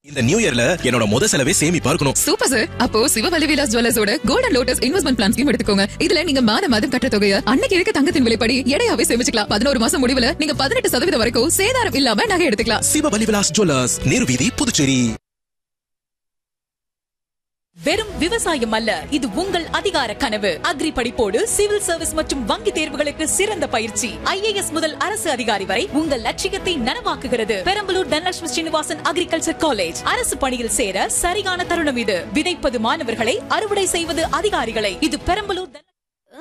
இந்த நியூ இயர்ல என்னோட முத செலவே சேமிப்பா இருக்கணும் சூப்பர் சார் அப்போ சிவவலி விலாஸ் ஜுவல்லர்ஸோட golden lotus investment plan scheme எடுத்துக்கோங்க இதுல நீங்க மாத மாதம் கட்டுற தொகையை அன்னைக்கு இருக்க தங்கத்தின் விலைப்படி எடையாவே சேமிச்சுக்கலாம் பதினோரு மாசம் முடிவுல நீங்க பதினெட்டு சதவீதம் வரைக்கும் சேதாரம் இல்லாம நகை எடுத்துக்கலாம் சிவ பலிவிலாஸ் ஜுவல்லர்ஸ் நேரு வீதி புதுச்சேரி வெறும் விவசாயம் அல்ல இது உங்கள் அதிகார கனவு அக்ரி படிப்போடு சிவில் சர்வீஸ் மற்றும் வங்கி தேர்வுகளுக்கு சிறந்த பயிற்சி ஐஏஎஸ் முதல் அரசு அதிகாரி வரை உங்கள் லட்சியத்தை நனவாக்குகிறது பெரம்பலூர் தனலட்சுமி ஸ்ரீனிவாசன் அக்ரிகல்ச்சர் காலேஜ் அரசு பணியில் சேர சரியான தருணம் இது விதைப்பது மாணவர்களை அறுவடை செய்வது அதிகாரிகளை இது பெரம்பலூர் தன-